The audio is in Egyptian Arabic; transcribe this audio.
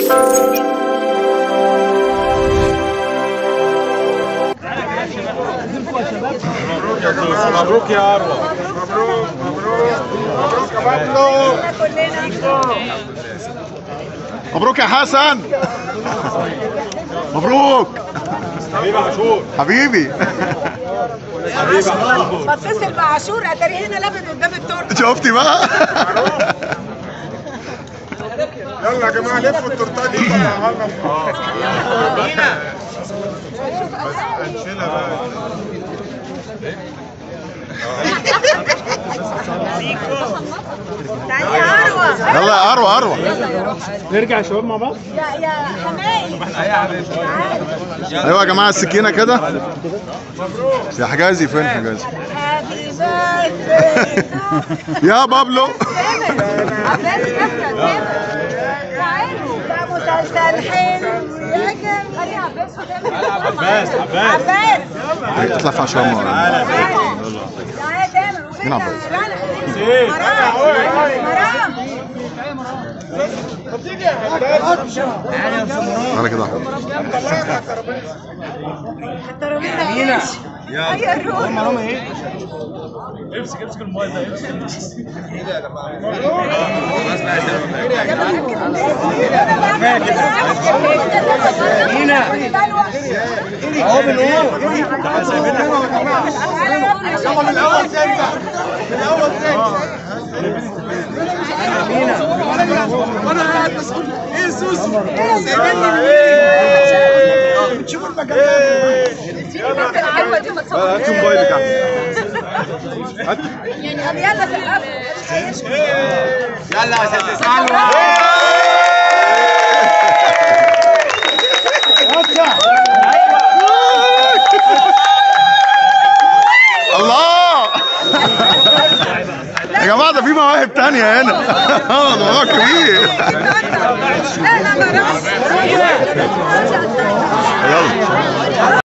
مبروك يا اروى مبروك مبروك مبروك يا بابلو مبروك يا حسن مبروك حبيبي عاشور حبيبي حبيبي عاشور بتصل بعاشور اتاري هنا لابد قدام التورته شفتي بقى يلا يا جماعه لفوا التورته دي طلعها لنا هنشيلها بقى تعالي يا اروى يلا يا اروى اروى نرجع يا شباب مع بعض يا يا حماي ايوه يا جماعه السكينه كده يا حجازي فين حجازي هابي بيرثداي يا بابلو عباس كابتن تعالوا ده مسلسل حلو يا جماعه عباس عباس عباس عباس تطلع في عشرة مرة تعالى تامر مين عباس؟ سيف. مرام مرام تعالى كده الترابيزه مينا يا الروح مينا اهو بنقول من الاول تاني من الاول تاني وانا قاعد مسؤول ايه سوسو بتشوفوا المكان العلوه دي ما تصورش هات موبايلك هات طب يلا في الاخر يلا يا ست سلوى الله يا جماعه ده في مواهب تانية هنا اه الموضوع كبير لا لا لا يلا